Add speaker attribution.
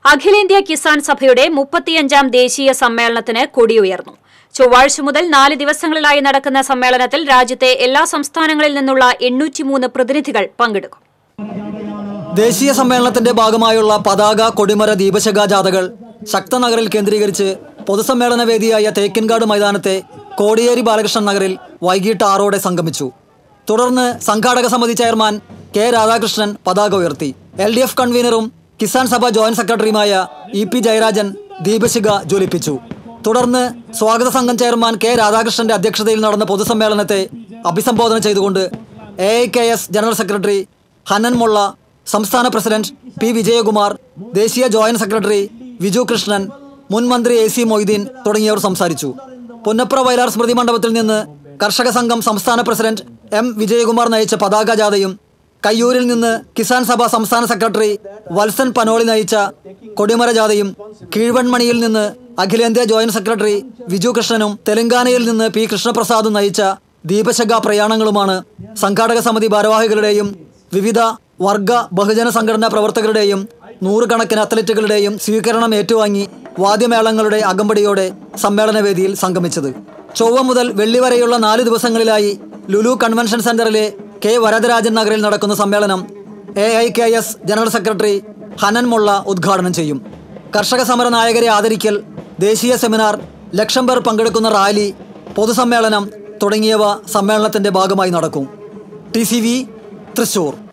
Speaker 1: അഖിലേന്ത്യാ കിസാൻ സഭയുടെ മുപ്പത്തിയഞ്ചാം ദേശീയ സമ്മേളനത്തിന് കൊടിയുയർന്നു ചൊവ്വാഴ്ച മുതൽ നാല് ദിവസങ്ങളിലായി നടക്കുന്ന സമ്മേളനത്തിൽ രാജ്യത്തെ എല്ലാ സംസ്ഥാനങ്ങളിൽ നിന്നുള്ള എണ്ണൂറ്റിമൂന്ന് പ്രതിനിധികൾ പങ്കെടുക്കും
Speaker 2: ദേശീയ സമ്മേളനത്തിന്റെ ഭാഗമായുള്ള പതാക കൊടിമര ദീപശക ജാഥകൾ ശക്തനഗറിൽ കേന്ദ്രീകരിച്ച് പൊതുസമ്മേളന വേദിയായ തേക്കിൻകാട് മൈതാനത്തെ കോടിയേരി ബാലകൃഷ്ണൻ നഗറിൽ വൈകിട്ട് ആറോടെ സംഗമിച്ചു തുടർന്ന് സംഘാടക സമിതി ചെയർമാൻ കെ രാധാകൃഷ്ണൻ പതാക ഉയർത്തി എൽ ഡി എഫ് കൺവീനറും കിസാൻ സഭ ജോയിന്റ് സെക്രട്ടറിയുമായ ഇ പി ജയരാജൻ ദീപശിഖ ജ്വലിപ്പിച്ചു തുടർന്ന് സ്വാഗത സംഘം ചെയർമാൻ കെ രാധാകൃഷ്ണന്റെ അധ്യക്ഷതയിൽ നടന്ന പൊതുസമ്മേളനത്തെ അഭിസംബോധന ചെയ്തുകൊണ്ട് A I K S general secretary Hannan Mollah സംസ്ഥാന പ്രസിഡന്റ് പി വിജയകുമാർ ദേശീയ ജോയിന്റ് സെക്രട്ടറി വിജു കൃഷ്ണൻ മുൻ മന്ത്രി എ സി മൊയ്തീൻ തുടങ്ങിയവർ സംസാരിച്ചു പുന്നപ്ര വയലാർ സ്മൃതി മണ്ഡപത്തിൽ നിന്ന് കർഷക സംഘം സംസ്ഥാന പ്രസിഡന്റ് എം വിജയകുമാർ നയിച്ച പതാക ജാഥയും കയ്യൂരിൽ നിന്ന് കിസാൻ സഭ സംസ്ഥാന സെക്രട്ടറി വത്സൻ പനോളി നയിച്ച കൊടിമര ജാഥയും കീഴ്വൺമണിയിൽ നിന്ന് അഖിലേന്ത്യാ ജോയിന്റ് സെക്രട്ടറി വിജു കൃഷ്ണനും തെലങ്കാനയിൽ നിന്ന് പി കൃഷ്ണപ്രസാദും നയിച്ച ദീപശക പ്രയാണങ്ങളുമാണ് സംഘാടക സമിതി ഭാരവാഹികളുടെയും വിവിധ വർഗ ബഹുജന സംഘടനാ പ്രവർത്തകരുടെയും നൂറുകണക്കിന് അത്ലറ്റുകളുടെയും സ്വീകരണം ഏറ്റുവാങ്ങി വാദ്യമേളങ്ങളുടെ അകമ്പടിയോടെ സമ്മേളനവേദിയിൽ സംഗമിച്ചത് ചൊവ്വ മുതൽ വെള്ളി വരെയുള്ള നാല് ദിവസങ്ങളിലായി ലുലു കൺവെൻഷൻ സെന്ററിലെ കെ വരദരാജൻ നഗറിൽ നടക്കുന്ന സമ്മേളനം A I K S general secretary Hannan Mollah ഉദ്ഘാടനം ചെയ്യും കർഷക സമര നായകരെ ആദരിക്കൽ ദേശീയ സെമിനാർ ലക്ഷം പേർ പങ്കെടുക്കുന്ന റാലി പൊതുസമ്മേളനം തുടങ്ങിയവ സമ്മേളനത്തിന്റെ ഭാഗമായി നടക്കും ടി സി വി തൃശൂർ